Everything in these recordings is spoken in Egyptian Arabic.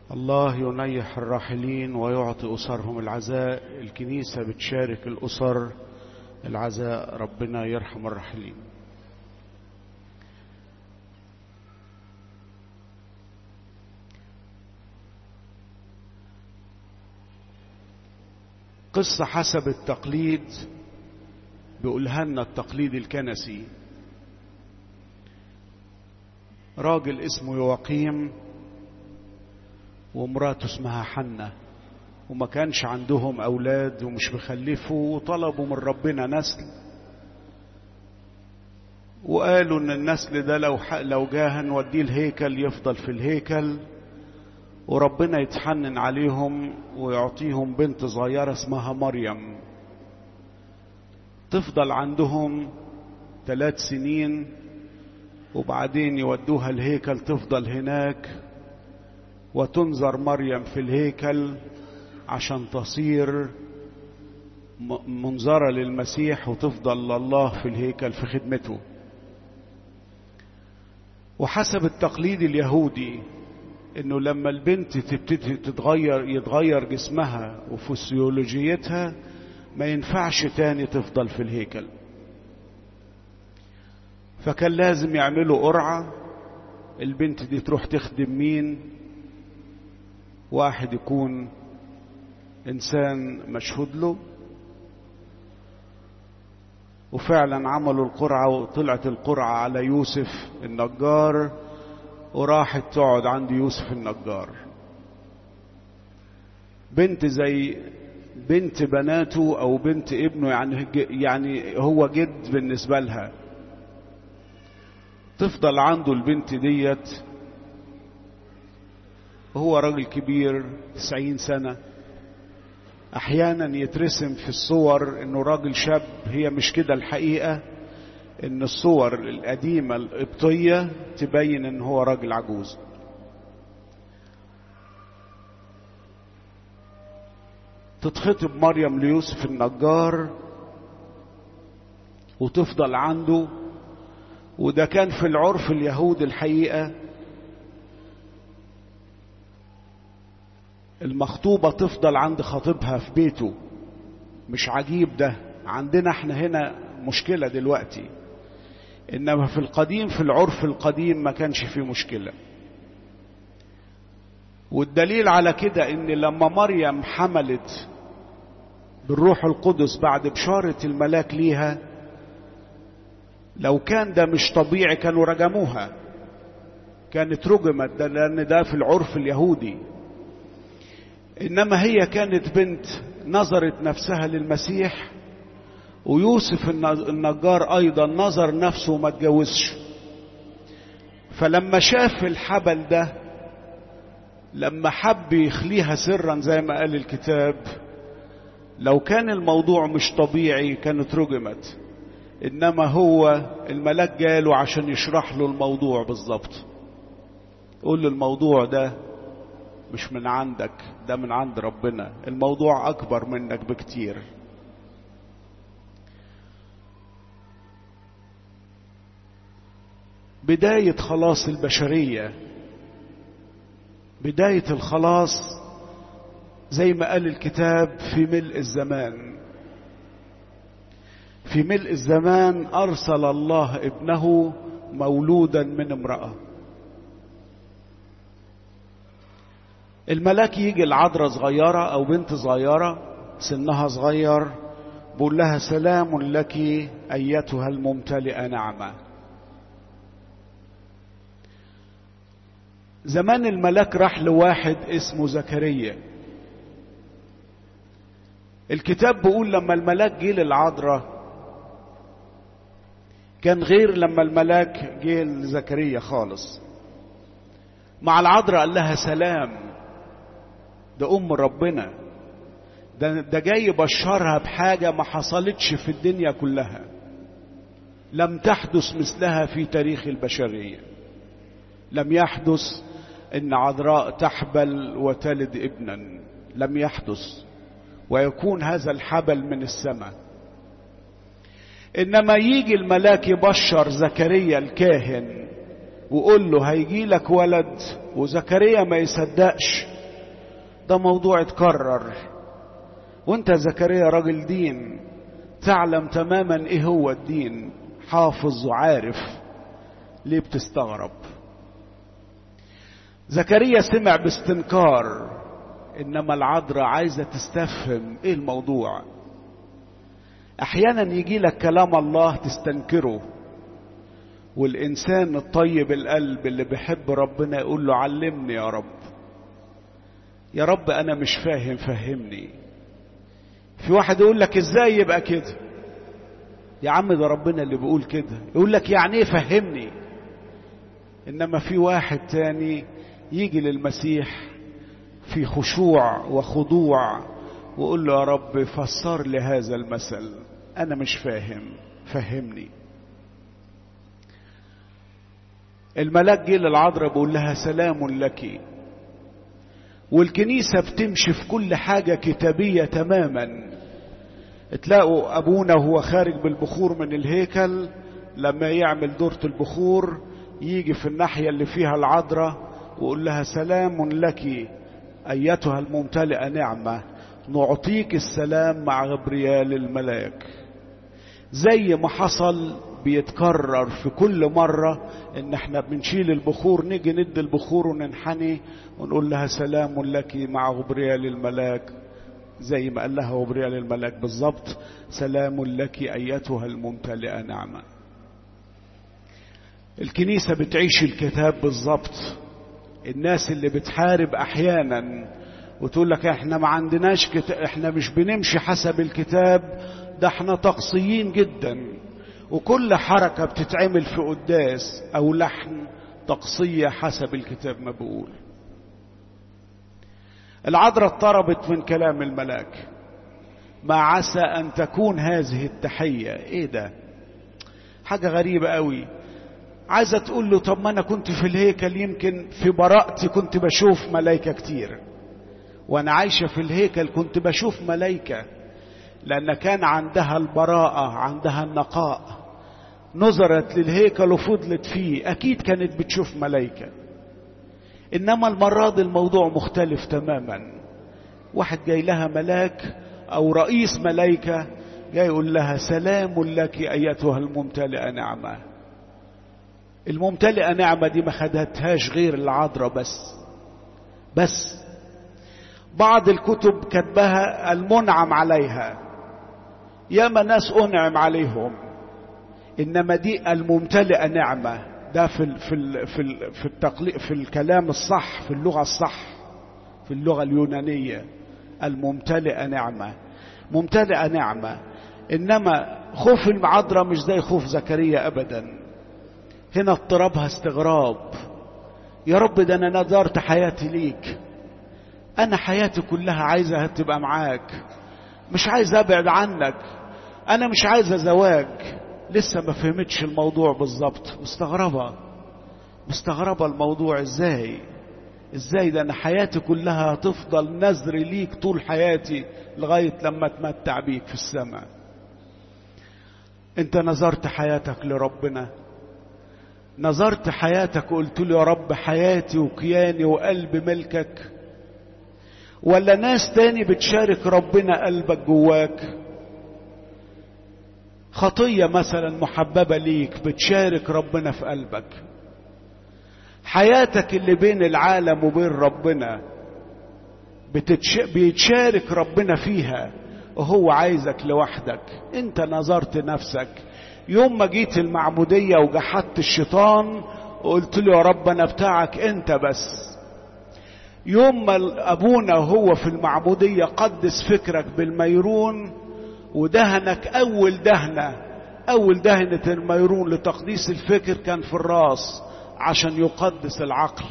الله ينيح الراحلين ويعطي أسرهم العزاء الكنيسة بتشارك الأسر العزاء ربنا يرحم الراحلين قصة حسب التقليد بيقولها لنا التقليد الكنسي راجل اسمه يواقيم ومراته اسمها حنة وما كانش عندهم أولاد ومش بيخلفوا وطلبوا من ربنا نسل وقالوا إن النسل ده لو لو جاه نوديه الهيكل يفضل في الهيكل وربنا يتحنن عليهم ويعطيهم بنت صغيرة اسمها مريم تفضل عندهم ثلاث سنين وبعدين يودوها الهيكل تفضل هناك وتنظر مريم في الهيكل عشان تصير منظرة للمسيح وتفضل الله في الهيكل في خدمته وحسب التقليد اليهودي انه لما البنت تبتدي تتغير يتغير جسمها وفسيولوجيتها ما ينفعش تاني تفضل في الهيكل فكان لازم يعملوا قرعة البنت دي تروح تخدم مين واحد يكون انسان مشهود له وفعلا عملوا القرعة وطلعت القرعة على يوسف النجار وراحت تقعد عند يوسف النجار بنت زي بنت بناته او بنت ابنه يعني يعني هو جد بالنسبه لها تفضل عنده البنت ديت هو راجل كبير تسعين سنة أحيانا يترسم في الصور إنه راجل شاب هي مش كده الحقيقة إن الصور القديمة القبطية تبين إن هو راجل عجوز تتخطب مريم ليوسف النجار وتفضل عنده وده كان في العرف اليهود الحقيقة المخطوبة تفضل عند خطيبها في بيته مش عجيب ده عندنا احنا هنا مشكلة دلوقتي انما في القديم في العرف القديم ما كانش فيه مشكلة والدليل على كده ان لما مريم حملت بالروح القدس بعد بشارة الملاك ليها لو كان ده مش طبيعي كانوا رجموها كانت رجمت ده لان ده في العرف اليهودي انما هي كانت بنت نظرت نفسها للمسيح ويوسف النجار ايضا نظر نفسه وما اتجوزش فلما شاف الحبل ده لما حب يخليها سرا زي ما قال الكتاب لو كان الموضوع مش طبيعي كانت رجمت انما هو الملاك جاله عشان يشرح له الموضوع بالظبط قول له الموضوع ده مش من عندك ده من عند ربنا الموضوع اكبر منك بكتير بداية خلاص البشرية بداية الخلاص زي ما قال الكتاب في ملء الزمان في ملء الزمان أرسل الله ابنه مولودا من امرأة الملاك يجي العذراء صغيرة أو بنت صغيرة سنها صغير بقول لها سلام لك أيتها الممتلئة نعمة زمان الملاك راح لواحد اسمه زكريا الكتاب بيقول لما الملاك جه للعذراء كان غير لما الملاك جه لزكريا خالص مع العذراء قال لها سلام ده ام ربنا ده ده جاي يبشرها بحاجه ما حصلتش في الدنيا كلها لم تحدث مثلها في تاريخ البشريه لم يحدث ان عذراء تحبل وتلد ابنا لم يحدث ويكون هذا الحبل من السماء انما يجي الملاك يبشر زكريا الكاهن ويقول له هيجي لك ولد وزكريا ما يصدقش ده موضوع اتكرر وانت زكريا راجل دين تعلم تماما ايه هو الدين حافظ وعارف ليه بتستغرب زكريا سمع باستنكار انما العذراء عايزه تستفهم ايه الموضوع احيانا يجي لك كلام الله تستنكره والانسان الطيب القلب اللي بيحب ربنا يقول له علمني يا رب يا رب انا مش فاهم فهمني في واحد يقول لك ازاي يبقى كده يا عم ده ربنا اللي بيقول كده يقول لك يعني ايه فهمني انما في واحد تاني يجي للمسيح في خشوع وخضوع ويقول له يا رب فسر لي هذا المثل انا مش فاهم فهمني الملاك جه للعذراء بيقول لها سلام لك والكنيسه بتمشي في كل حاجه كتابيه تماما تلاقوا ابونا وهو خارج بالبخور من الهيكل لما يعمل دورة البخور يجي في الناحية اللي فيها العذراء ويقول لها سلام لك أيتها الممتلئة نعمة نعطيك السلام مع غبريال الملاك زي ما حصل بيتكرر في كل مرة ان احنا بنشيل البخور نيجي ندي البخور وننحني ونقول لها سلام لك مع غبريال الملاك زي ما قال لها غبريال الملاك بالظبط سلام لك ايتها الممتلئه نعمه الكنيسه بتعيش الكتاب بالظبط الناس اللي بتحارب احيانا وتقول لك احنا ما عندناش كتاب احنا مش بنمشي حسب الكتاب ده احنا تقصيين جدا وكل حركه بتتعمل في قداس او لحن تقصيه حسب الكتاب ما بيقول العذراء اضطربت من كلام الملاك ما عسى ان تكون هذه التحيه ايه ده حاجه غريبه قوي عايزه تقول له طب ما انا كنت في الهيكل يمكن في براءتي كنت بشوف ملائكه كتير وانا عايشه في الهيكل كنت بشوف ملائكه لان كان عندها البراءه عندها النقاء نظرت للهيكل وفضلت فيه اكيد كانت بتشوف ملائكه انما المره دي الموضوع مختلف تماما واحد جاي لها ملاك او رئيس ملائكه جاي يقول لها سلام لك ايتها الممتلئه نعمه الممتلئه نعمه دي ما خدتهاش غير العذراء بس بس بعض الكتب كتبها المنعم عليها ياما ناس انعم عليهم انما دي الممتلئه نعمه ده في ال في ال في ال في التقليد في الكلام الصح في اللغه الصح في اللغه اليونانيه الممتلئه نعمه ممتلئه نعمه انما خوف العذراء مش زي خوف زكريا ابدا هنا اضطرابها استغراب يا رب ده انا نظرت حياتي ليك انا حياتي كلها عايزه تبقى معاك مش عايز ابعد عنك انا مش عايزه زواج لسه ما فهمتش الموضوع بالظبط مستغربة مستغربة الموضوع ازاي ازاي ده انا حياتي كلها هتفضل نذر ليك طول حياتي لغاية لما اتمتع بيك في السماء انت نظرت حياتك لربنا نظرت حياتك وقلت له يا رب حياتي وكياني وقلب ملكك ولا ناس تاني بتشارك ربنا قلبك جواك خطية مثلا محببة ليك بتشارك ربنا في قلبك حياتك اللي بين العالم وبين ربنا بتتش... بيتشارك ربنا فيها وهو عايزك لوحدك انت نظرت نفسك يوم ما جيت المعمودية وجحدت الشيطان وقلت له يا رب انا بتاعك انت بس يوم ما ابونا وهو في المعمودية قدس فكرك بالميرون ودهنك اول دهنة اول دهنة الميرون لتقديس الفكر كان في الراس عشان يقدس العقل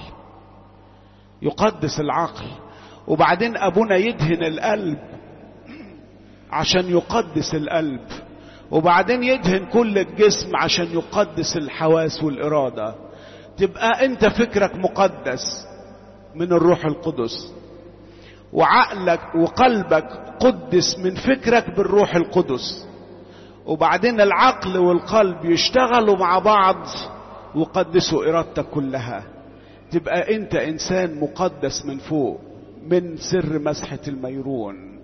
يقدس العقل وبعدين ابونا يدهن القلب عشان يقدس القلب وبعدين يدهن كل الجسم عشان يقدس الحواس والإرادة تبقى أنت فكرك مقدس من الروح القدس وعقلك وقلبك قدس من فكرك بالروح القدس وبعدين العقل والقلب يشتغلوا مع بعض وقدسوا إرادتك كلها تبقى أنت إنسان مقدس من فوق من سر مسحة الميرون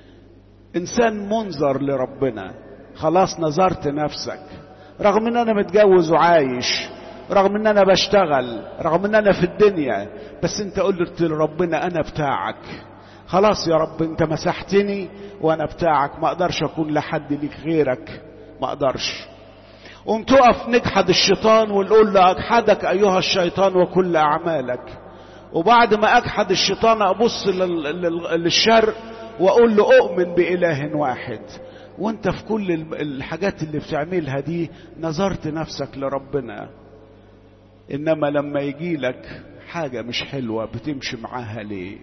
انسان منظر لربنا خلاص نظرت نفسك رغم ان انا متجوز وعايش رغم ان انا بشتغل رغم ان انا في الدنيا بس انت قلت لربنا انا بتاعك خلاص يا رب انت مسحتني وانا بتاعك ما اقدرش اكون لحد ليك غيرك ما اقدرش قوم تقف نجحد الشيطان ونقول له اجحدك ايها الشيطان وكل اعمالك وبعد ما اجحد الشيطان ابص للشرق واقول له اؤمن باله واحد وانت في كل الحاجات اللي بتعملها دي نظرت نفسك لربنا انما لما يجي لك حاجه مش حلوه بتمشي معاها ليه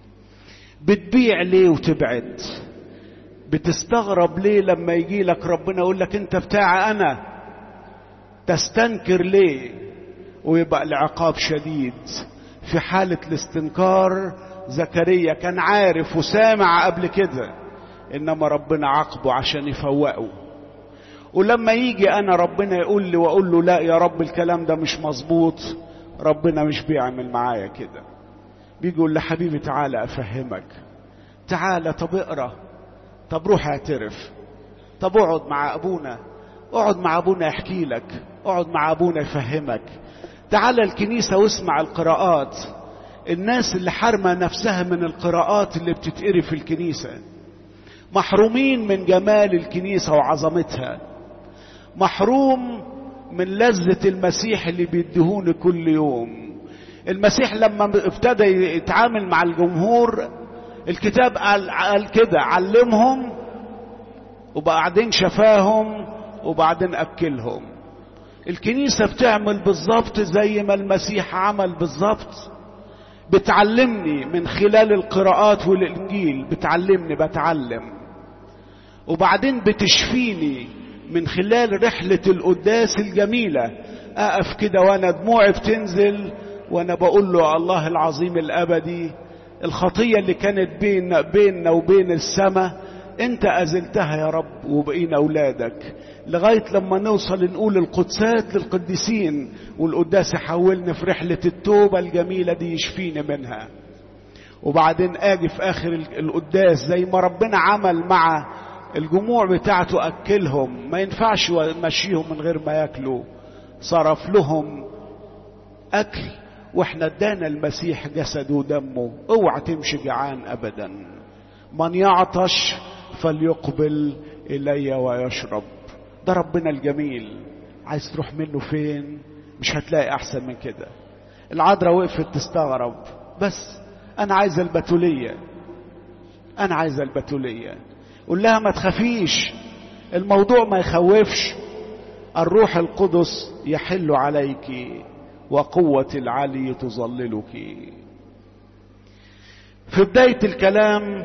بتبيع ليه وتبعد بتستغرب ليه لما يجي لك ربنا يقول لك انت بتاعي انا تستنكر ليه ويبقى العقاب شديد في حالة الاستنكار زكريا كان عارف وسامع قبل كده انما ربنا عاقبه عشان يفوقه ولما يجي انا ربنا يقول لي واقول له لا يا رب الكلام ده مش مظبوط ربنا مش بيعمل معايا كده بيجي يقول لي حبيبي تعالى افهمك تعالى طب اقرا طب روح اعترف طب اقعد مع ابونا اقعد مع ابونا يحكي لك اقعد مع ابونا يفهمك تعالى الكنيسه واسمع القراءات الناس اللي حارمه نفسها من القراءات اللي بتتقري في الكنيسه محرومين من جمال الكنيسه وعظمتها محروم من لذه المسيح اللي بيديهوني كل يوم المسيح لما ابتدى يتعامل مع الجمهور الكتاب قال, قال كده علمهم وبعدين شفاهم وبعدين اكلهم الكنيسه بتعمل بالظبط زي ما المسيح عمل بالظبط بتعلمني من خلال القراءات والانجيل بتعلمني بتعلم وبعدين بتشفيني من خلال رحله القداس الجميله اقف كده وانا دموعي بتنزل وانا بقول له الله العظيم الابدي الخطيه اللي كانت بين بيننا وبين السماء انت ازلتها يا رب وبقينا اولادك لغايه لما نوصل نقول القدسات للقديسين والقداس يحولني في رحله التوبه الجميله دي يشفيني منها وبعدين اجي في اخر القداس زي ما ربنا عمل مع الجموع بتاعته اكلهم ما ينفعش يمشيهم من غير ما ياكلوا صرف لهم اكل واحنا ادانا المسيح جسده ودمه اوعى تمشي جعان ابدا من يعطش فليقبل الي ويشرب ده ربنا الجميل عايز تروح منه فين مش هتلاقي احسن من كده العذراء وقفت تستغرب بس انا عايز البتوليه انا عايز البتوليه قول لها ما تخافيش الموضوع ما يخوفش الروح القدس يحل عليك وقوة العلي تظللك في بداية الكلام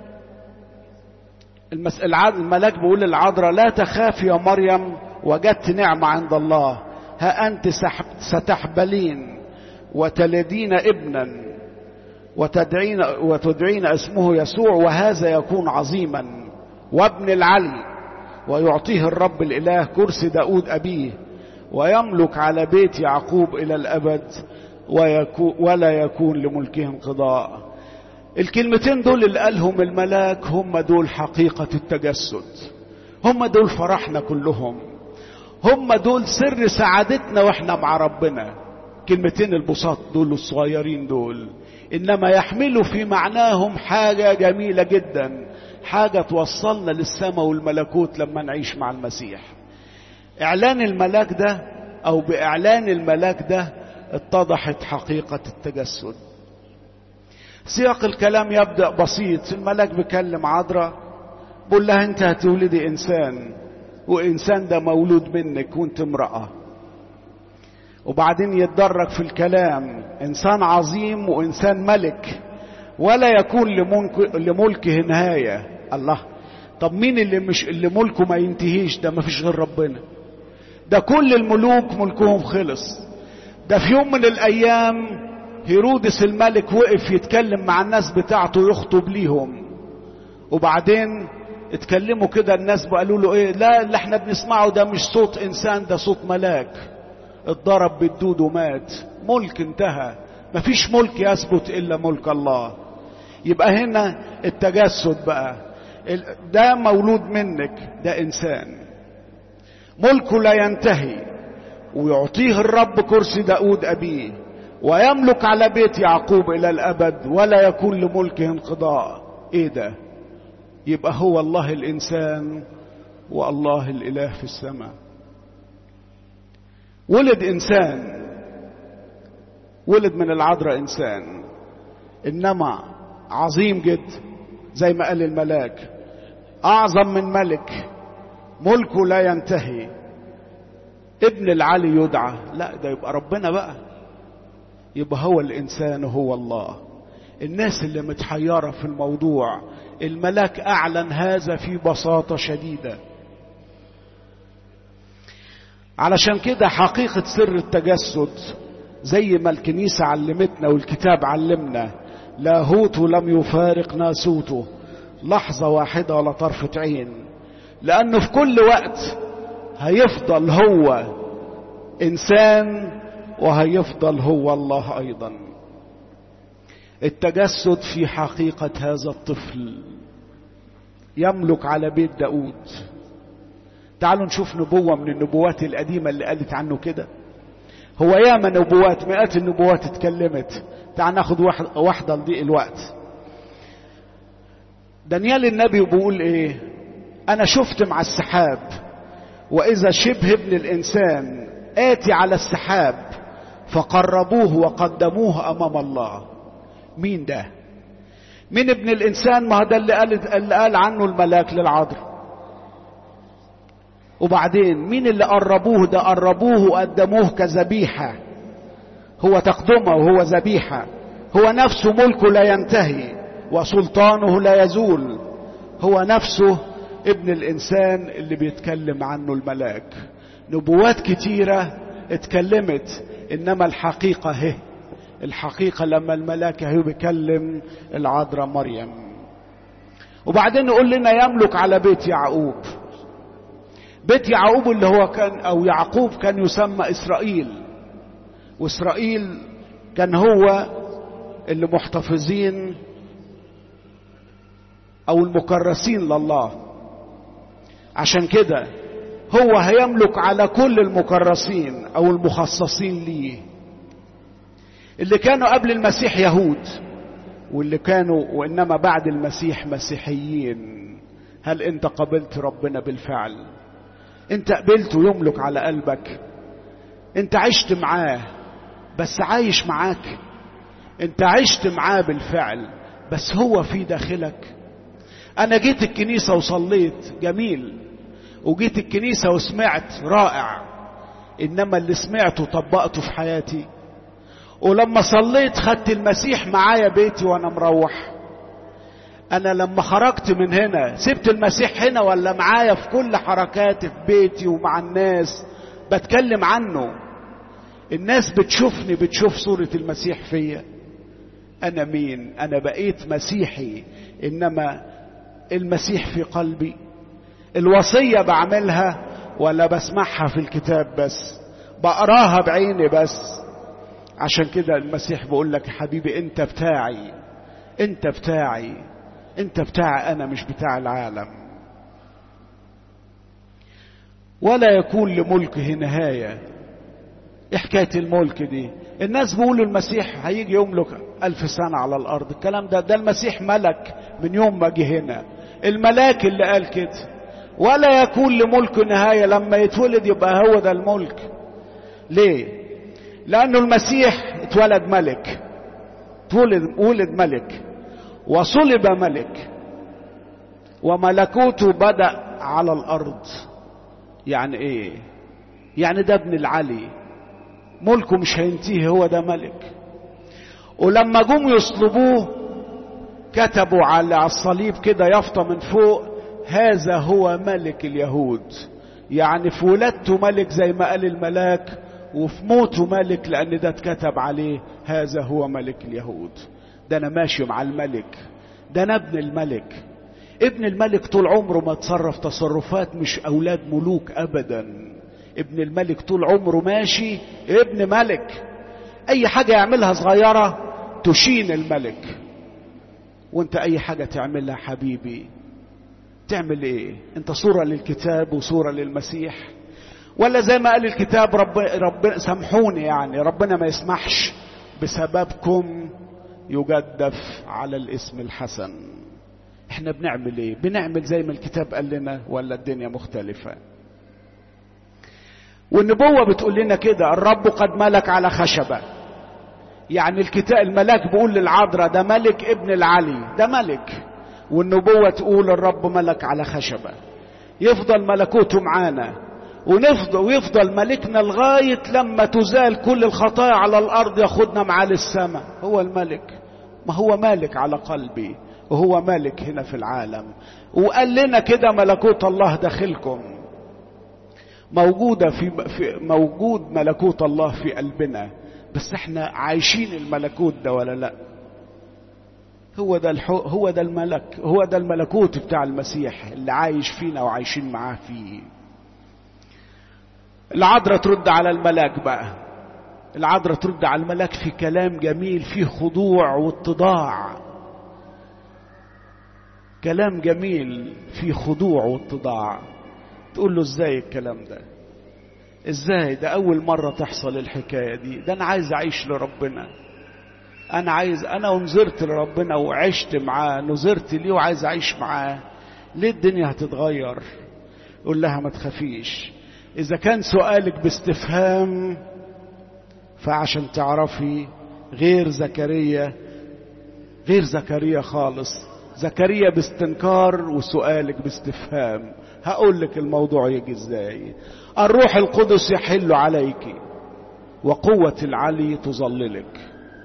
الملاك بيقول للعذراء لا تخافي يا مريم وجدت نعمة عند الله ها أنت ستحبلين وتلدين ابنا وتدعين وتدعين اسمه يسوع وهذا يكون عظيما وابن العلي ويعطيه الرب الإله كرسي داود أبيه ويملك على بيت يعقوب إلى الأبد ويكون ولا يكون لملكه انقضاء الكلمتين دول اللي قالهم الملاك هم دول حقيقة التجسد هم دول فرحنا كلهم هم دول سر سعادتنا واحنا مع ربنا كلمتين البساط دول الصغيرين دول انما يحملوا في معناهم حاجة جميلة جدا حاجة توصلنا للسماء والملكوت لما نعيش مع المسيح اعلان الملاك ده او باعلان الملاك ده اتضحت حقيقة التجسد سياق الكلام يبدأ بسيط الملاك بيكلم عذراء بقول لها انت هتولدي انسان وانسان ده مولود منك وانت امرأة وبعدين يتدرج في الكلام انسان عظيم وانسان ملك ولا يكون لملك لملكه نهاية الله طب مين اللي مش اللي ملكه ما ينتهيش ده ما فيش غير ربنا ده كل الملوك ملكهم خلص ده في يوم من الايام هيرودس الملك وقف يتكلم مع الناس بتاعته يخطب ليهم وبعدين اتكلموا كده الناس قالوا له ايه لا اللي احنا بنسمعه ده مش صوت انسان ده صوت ملاك اتضرب بالدود ومات ملك انتهى مفيش ملك يثبت الا ملك الله يبقى هنا التجسد بقى ده مولود منك ده انسان ملكه لا ينتهي ويعطيه الرب كرسي داود ابيه ويملك على بيت يعقوب الى الابد ولا يكون لملكه انقضاء ايه ده يبقى هو الله الانسان والله الاله في السماء ولد انسان ولد من العذراء انسان انما عظيم جدا زي ما قال الملاك اعظم من ملك ملكه لا ينتهي ابن العلي يدعى لا ده يبقى ربنا بقى يبقى هو الانسان هو الله الناس اللي متحيره في الموضوع الملاك اعلن هذا في بساطه شديده علشان كده حقيقه سر التجسد زي ما الكنيسه علمتنا والكتاب علمنا لاهوته لم يفارق ناسوته لحظه واحده ولا طرفه عين لانه في كل وقت هيفضل هو انسان وهيفضل هو الله ايضا التجسد في حقيقه هذا الطفل يملك على بيت داود تعالوا نشوف نبوة من النبوات القديمة اللي قالت عنه كده هو ياما نبوات مئات النبوات اتكلمت تعال ناخد واحدة لضيق الوقت دانيال النبي بيقول ايه انا شفت مع السحاب واذا شبه ابن الانسان اتي على السحاب فقربوه وقدموه امام الله مين ده مين ابن الانسان ما ده اللي قال اللي قال عنه الملاك للعذراء وبعدين مين اللي قربوه ده قربوه وقدموه كذبيحه هو تقدمه وهو ذبيحه هو نفسه ملكه لا ينتهي وسلطانه لا يزول هو نفسه ابن الانسان اللي بيتكلم عنه الملاك نبوات كتيره اتكلمت انما الحقيقه هي الحقيقه لما الملاك هو بيكلم العذراء مريم وبعدين يقول لنا يملك على بيت يعقوب بيت يعقوب اللي هو كان او يعقوب كان يسمى اسرائيل واسرائيل كان هو اللي محتفظين او المكرسين لله عشان كده هو هيملك على كل المكرسين او المخصصين ليه اللي كانوا قبل المسيح يهود واللي كانوا وانما بعد المسيح مسيحيين هل انت قبلت ربنا بالفعل انت قبلته يملك على قلبك انت عشت معاه بس عايش معاك انت عشت معاه بالفعل بس هو في داخلك انا جيت الكنيسة وصليت جميل وجيت الكنيسة وسمعت رائع انما اللي سمعته طبقته في حياتي ولما صليت خدت المسيح معايا بيتي وانا مروح انا لما خرجت من هنا سبت المسيح هنا ولا معايا في كل حركاتي في بيتي ومع الناس بتكلم عنه الناس بتشوفني بتشوف صورة المسيح فيا انا مين انا بقيت مسيحي انما المسيح في قلبي الوصية بعملها ولا بسمعها في الكتاب بس بقراها بعيني بس عشان كده المسيح بيقول لك يا حبيبي انت بتاعي انت بتاعي انت بتاعي انا مش بتاع العالم ولا يكون لملكه نهاية ايه حكاية الملك دي الناس بيقولوا المسيح هيجي يملك ألف سنة على الأرض الكلام ده ده المسيح ملك من يوم ما جه هنا الملاك اللي قال كده ولا يكون لملك نهاية لما يتولد يبقى هو ده الملك ليه لأنه المسيح اتولد ملك اتولد ولد ملك وصلب ملك وملكوته بدأ على الأرض يعني ايه يعني ده ابن العلي ملكه مش هينتهي هو ده ملك ولما جم يصلبوه كتبوا على الصليب كده يافطة من فوق هذا هو ملك اليهود يعني في ولادته ملك زي ما قال الملاك وفي موته ملك لأن ده اتكتب عليه هذا هو ملك اليهود ده أنا ماشي مع الملك ده أنا ابن الملك ابن الملك طول عمره ما تصرف تصرفات مش أولاد ملوك أبدا ابن الملك طول عمره ماشي ابن ملك أي حاجة يعملها صغيرة تشين الملك وانت اي حاجة تعملها حبيبي تعمل ايه انت صورة للكتاب وصورة للمسيح ولا زي ما قال الكتاب رب رب سامحوني يعني ربنا ما يسمحش بسببكم يجدف على الاسم الحسن احنا بنعمل ايه بنعمل زي ما الكتاب قال لنا ولا الدنيا مختلفة والنبوة بتقول لنا كده الرب قد ملك على خشبة يعني الكتاب الملاك بيقول للعذراء ده ملك ابن العلي ده ملك والنبوة تقول الرب ملك على خشبة يفضل ملكوته معانا ونفضل ويفضل ملكنا لغاية لما تزال كل الخطايا على الأرض ياخدنا معاه للسماء هو الملك ما هو مالك على قلبي وهو مالك هنا في العالم وقال لنا كده ملكوت الله داخلكم موجودة في, في موجود ملكوت الله في قلبنا بس احنا عايشين الملكوت ده ولا لا هو ده الحو هو ده الملك هو ده الملكوت بتاع المسيح اللي عايش فينا وعايشين معاه فيه العذراء ترد على الملاك بقى العذراء ترد على الملاك في كلام جميل فيه خضوع واتضاع كلام جميل فيه خضوع واتضاع تقول له ازاي الكلام ده ازاي ده اول مرة تحصل الحكاية دي ده انا عايز اعيش لربنا انا عايز انا نزرت لربنا وعشت معاه نزرت ليه وعايز اعيش معاه ليه الدنيا هتتغير قول لها ما تخافيش اذا كان سؤالك باستفهام فعشان تعرفي غير زكريا غير زكريا خالص زكريا باستنكار وسؤالك باستفهام هقول لك الموضوع يجي ازاي الروح القدس يحل عليك وقوة العلي تظللك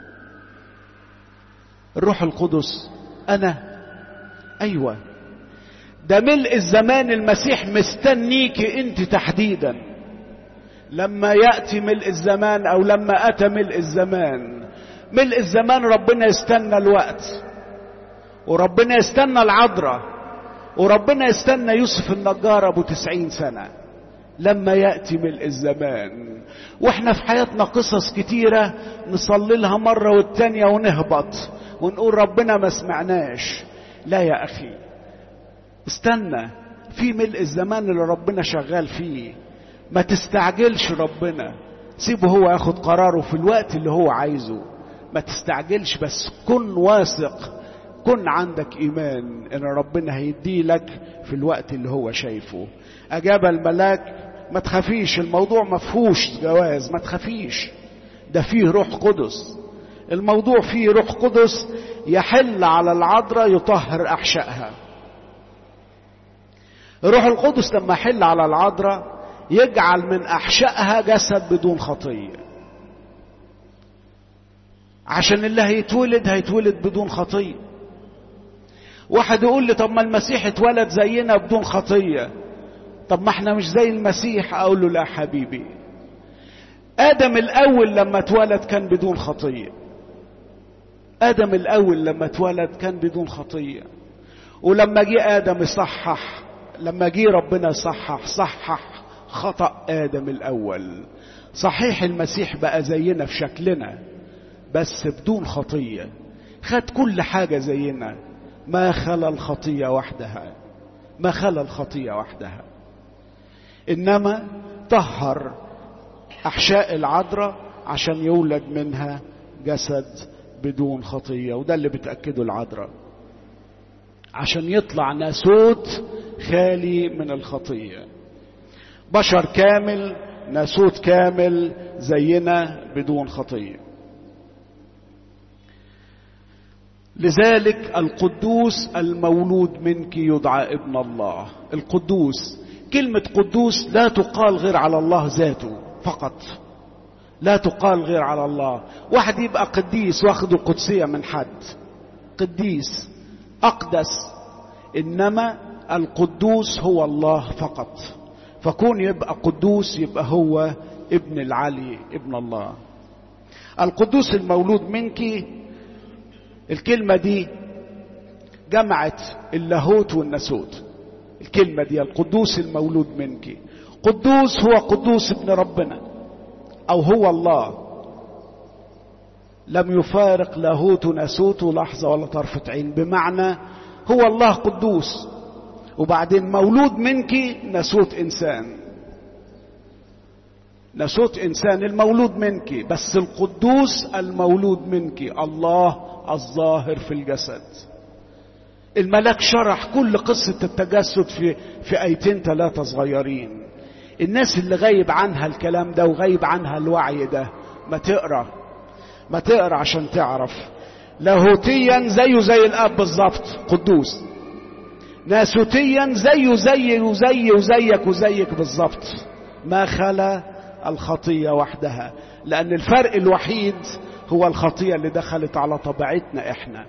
الروح القدس انا ايوه ده ملء الزمان المسيح مستنيك انت تحديدا لما ياتي ملء الزمان او لما اتى ملء الزمان ملء الزمان ربنا يستنى الوقت وربنا يستنى العذراء وربنا يستنى يوسف النجار ابو تسعين سنه لما ياتي ملء الزمان واحنا في حياتنا قصص كتيره نصلي لها مره والتانيه ونهبط ونقول ربنا ما سمعناش لا يا اخي استنى في ملء الزمان اللي ربنا شغال فيه ما تستعجلش ربنا سيبه هو ياخد قراره في الوقت اللي هو عايزه ما تستعجلش بس كن واثق كن عندك ايمان ان ربنا هيدي لك في الوقت اللي هو شايفه اجاب الملاك ما تخافيش الموضوع ما فيهوش جواز ما تخافيش ده فيه روح قدس الموضوع فيه روح قدس يحل على العذراء يطهر احشائها الروح القدس لما يحل على العذراء يجعل من احشائها جسد بدون خطيه عشان اللي هيتولد هيتولد بدون خطيه واحد يقول لي طب ما المسيح اتولد زينا بدون خطيه طب ما احنا مش زي المسيح اقول له لا حبيبي ادم الاول لما اتولد كان بدون خطيه ادم الاول لما اتولد كان بدون خطيه ولما جه ادم يصحح لما جه ربنا يصحح صحح خطا ادم الاول صحيح المسيح بقى زينا في شكلنا بس بدون خطيه خد كل حاجه زينا ما خلا الخطيه وحدها ما خلا الخطيه وحدها انما طهر احشاء العذراء عشان يولد منها جسد بدون خطيه وده اللي بتاكده العذراء عشان يطلع ناسوت خالي من الخطيه بشر كامل ناسوت كامل زينا بدون خطيه لذلك القدوس المولود منك يدعى ابن الله القدوس كلمة قدوس لا تقال غير على الله ذاته فقط لا تقال غير على الله واحد يبقى قديس واخد القدسية من حد قديس أقدس إنما القدوس هو الله فقط فكون يبقى قدوس يبقى هو ابن العلي ابن الله القدوس المولود منك الكلمة دي جمعت اللاهوت والناسوت الكلمة دي القدوس المولود منك قدوس هو قدوس ابن ربنا او هو الله لم يفارق لاهوت ناسوت لحظة ولا طرفة عين بمعنى هو الله قدوس وبعدين مولود منك ناسوت إنسان ناسوت إنسان المولود منك بس القدوس المولود منك الله الظاهر في الجسد الملاك شرح كل قصة التجسد في في آيتين ثلاثة صغيرين الناس اللي غايب عنها الكلام ده وغايب عنها الوعي ده ما تقرا ما تقرا عشان تعرف لاهوتيا زيه زي الاب بالظبط قدوس ناسوتيا زيه زي وزي وزيك وزيك بالظبط ما خلا الخطية وحدها لأن الفرق الوحيد هو الخطية اللي دخلت على طبيعتنا احنا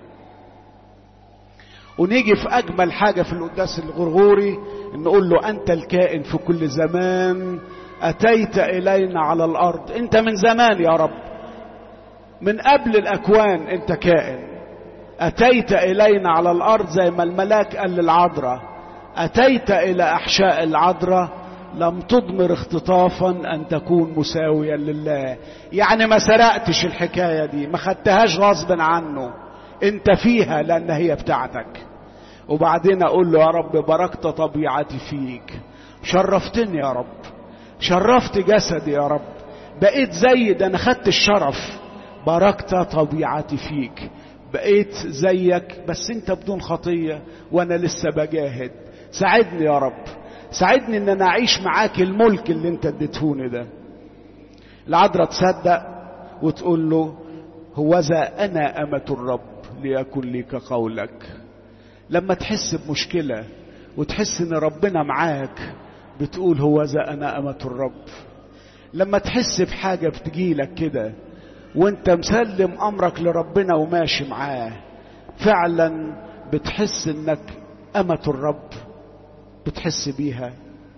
ونيجي في أجمل حاجة في القداس الغرغوري نقول له أنت الكائن في كل زمان أتيت إلينا على الأرض أنت من زمان يا رب من قبل الأكوان أنت كائن أتيت إلينا على الأرض زي ما الملاك قال للعذراء أتيت إلى أحشاء العذراء لم تضمر اختطافا أن تكون مساويا لله يعني ما سرقتش الحكاية دي ما خدتهاش غصبا عنه انت فيها لأن هي بتاعتك وبعدين أقول له يا رب باركت طبيعتي فيك شرفتني يا رب شرفت جسدي يا رب بقيت زي ده أنا خدت الشرف باركت طبيعتي فيك بقيت زيك بس انت بدون خطية وانا لسه بجاهد ساعدني يا رب ساعدني ان انا اعيش معاك الملك اللي انت اديتهوني ده العذراء تصدق وتقول له هوذا انا امة الرب ليكن لي كقولك لما تحس بمشكلة وتحس ان ربنا معاك بتقول هوذا انا امة الرب لما تحس بحاجة بتجيلك كده وانت مسلم امرك لربنا وماشي معاه فعلا بتحس انك امة الرب بتحس بيها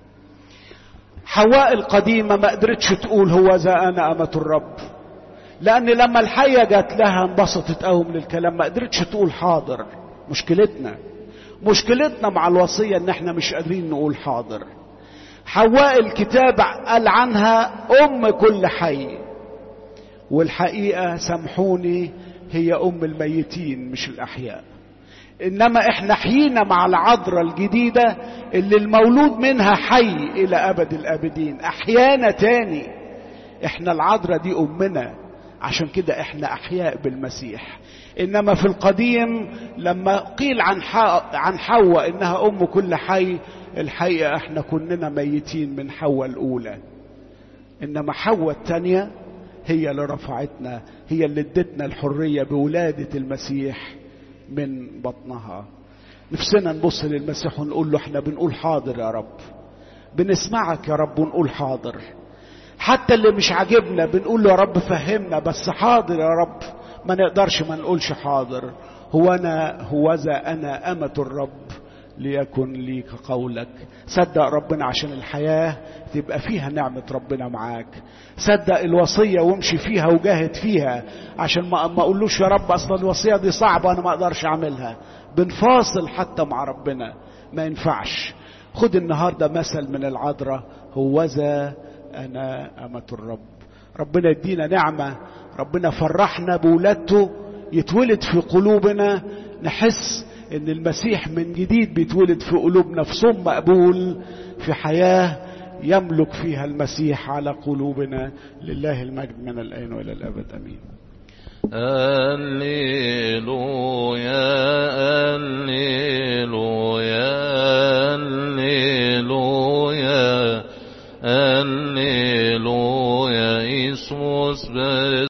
حواء القديمة ما قدرتش تقول هو ذا أنا أمة الرب لأن لما الحية جات لها انبسطت قوي من الكلام ما قدرتش تقول حاضر مشكلتنا مشكلتنا مع الوصية ان احنا مش قادرين نقول حاضر حواء الكتاب قال عنها أم كل حي والحقيقة سامحوني هي أم الميتين مش الأحياء إنما إحنا حيينا مع العذراء الجديدة اللي المولود منها حي إلى أبد الآبدين أحيانا تاني إحنا العذراء دي أمنا عشان كده إحنا أحياء بالمسيح إنما في القديم لما قيل عن عن حواء إنها أم كل حي الحقيقة إحنا كلنا ميتين من حواء الأولى إنما حواء الثانية هي اللي رفعتنا هي اللي ادتنا الحرية بولادة المسيح من بطنها نفسنا نبص للمسيح ونقول له احنا بنقول حاضر يا رب بنسمعك يا رب ونقول حاضر حتى اللي مش عاجبنا بنقول له يا رب فهمنا بس حاضر يا رب ما نقدرش ما نقولش حاضر هو انا هو ذا انا امة الرب ليكن لي كقولك صدق ربنا عشان الحياة تبقى فيها نعمة ربنا معاك صدق الوصية وامشي فيها وجاهد فيها عشان ما ما اقولوش يا رب اصلا الوصية دي صعبة انا ما اقدرش اعملها بنفاصل حتى مع ربنا ما ينفعش خد النهاردة مثل من العذراء هوذا انا امة الرب ربنا يدينا نعمة ربنا فرحنا بولادته يتولد في قلوبنا نحس ان المسيح من جديد بيتولد في قلوبنا في صوم مقبول في حياة يملك فيها المسيح على قلوبنا لله المجد من الآن وإلى الأبد أمين هللويا هللويا هللويا هللويا اسمه